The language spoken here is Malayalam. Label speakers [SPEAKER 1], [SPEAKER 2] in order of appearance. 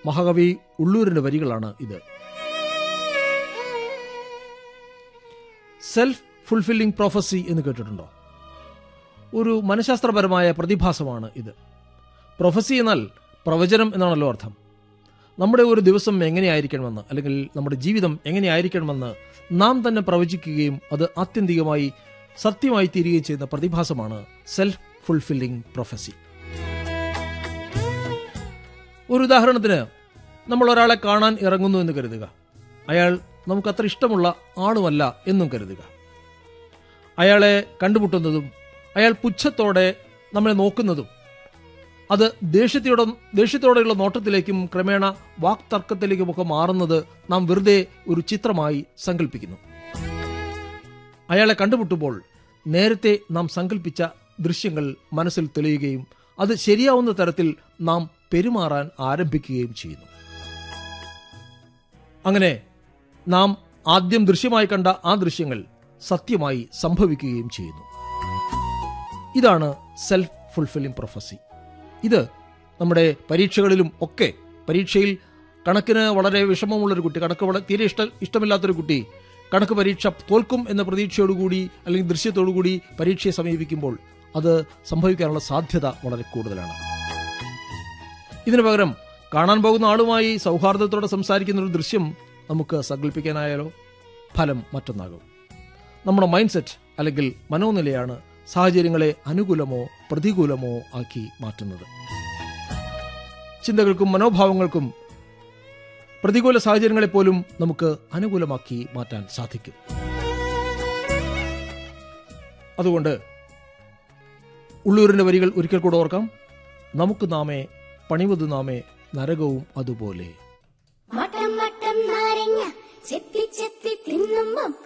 [SPEAKER 1] മഹാകവി ഉള്ളൂരിന്റെ വരികളാണ് ഇത് സെൽഫ് ഫുൾഫില്ലിംഗ് പ്രോഫസി എന്ന് കേട്ടിട്ടുണ്ടോ ഒരു മനഃശാസ്ത്രപരമായ പ്രതിഭാസമാണ് ഇത് പ്രൊഫസി എന്നാൽ പ്രവചനം എന്നാണല്ലോ അർത്ഥം നമ്മുടെ ഒരു ദിവസം എങ്ങനെയായിരിക്കണമെന്ന് അല്ലെങ്കിൽ നമ്മുടെ ജീവിതം എങ്ങനെയായിരിക്കണമെന്ന് നാം തന്നെ പ്രവചിക്കുകയും അത് ആത്യന്തികമായി സത്യമായി തീരുകയും ചെയ്യുന്ന പ്രതിഭാസമാണ് സെൽഫ് ഫുൾഫില്ലിംഗ് പ്രൊഫസി ഒരു ഉദാഹരണത്തിന് നമ്മൾ ഒരാളെ കാണാൻ ഇറങ്ങുന്നു എന്ന് കരുതുക അയാൾ നമുക്ക് അത്ര ഇഷ്ടമുള്ള ആളുമല്ല എന്നും കരുതുക അയാളെ കണ്ടുമുട്ടുന്നതും അയാൾ പുച്ഛത്തോടെ നമ്മളെ നോക്കുന്നതും അത് ദേഷ്യത്തോടെ ദേഷ്യത്തോടെയുള്ള നോട്ടത്തിലേക്കും ക്രമേണ വാക്തർക്കത്തിലേക്കുമൊക്കെ മാറുന്നത് നാം വെറുതെ ഒരു ചിത്രമായി സങ്കല്പിക്കുന്നു അയാളെ കണ്ടുമുട്ടുമ്പോൾ നേരത്തെ നാം സങ്കല്പിച്ച ദൃശ്യങ്ങൾ മനസ്സിൽ തെളിയുകയും അത് ശരിയാവുന്ന തരത്തിൽ നാം പെരുമാറാൻ ആരംഭിക്കുകയും ചെയ്യുന്നു അങ്ങനെ നാം ആദ്യം ദൃശ്യമായി കണ്ട ആ ദൃശ്യങ്ങൾ സത്യമായി സംഭവിക്കുകയും ചെയ്യുന്നു ഇതാണ് സെൽഫ് ഫുൾഫില്ലിംഗ് പ്രൊഫസി ഇത് നമ്മുടെ പരീക്ഷകളിലും ഒക്കെ പരീക്ഷയിൽ കണക്കിന് വളരെ വിഷമമുള്ളൊരു കുട്ടി കണക്ക് വളരെ തീരെ ഇഷ്ട ഇഷ്ടമില്ലാത്തൊരു കുട്ടി കണക്ക് പരീക്ഷ തോൽക്കും എന്ന പ്രതീക്ഷയോടുകൂടി അല്ലെങ്കിൽ ദൃശ്യത്തോടുകൂടി പരീക്ഷയെ സമീപിക്കുമ്പോൾ അത് സംഭവിക്കാനുള്ള സാധ്യത വളരെ കൂടുതലാണ് ഇതിനു പകരം കാണാൻ പോകുന്ന ആളുമായി സൗഹാർദ്ദത്തോടെ സംസാരിക്കുന്ന ഒരു ദൃശ്യം നമുക്ക് സങ്കല്പിക്കാനായാലോ ഫലം മറ്റൊന്നാകും നമ്മുടെ മൈൻഡ് സെറ്റ് അല്ലെങ്കിൽ മനോനിലയാണ് സാഹചര്യങ്ങളെ അനുകൂലമോ പ്രതികൂലമോ ആക്കി മാറ്റുന്നത് ചിന്തകൾക്കും മനോഭാവങ്ങൾക്കും പ്രതികൂല സാഹചര്യങ്ങളെ പോലും നമുക്ക് അനുകൂലമാക്കി മാറ്റാൻ സാധിക്കും അതുകൊണ്ട് ഉള്ളൂരിന്റെ വരികൾ ഒരിക്കൽ കൂടെ ഓർക്കാം നമുക്ക് നാമേ പണിവത് നാമേ നരകവും അതുപോലെ
[SPEAKER 2] മട്ടം മട്ടം നാരങ്ങ ചെത്തി ചെത്തി തിന്നുമ്പം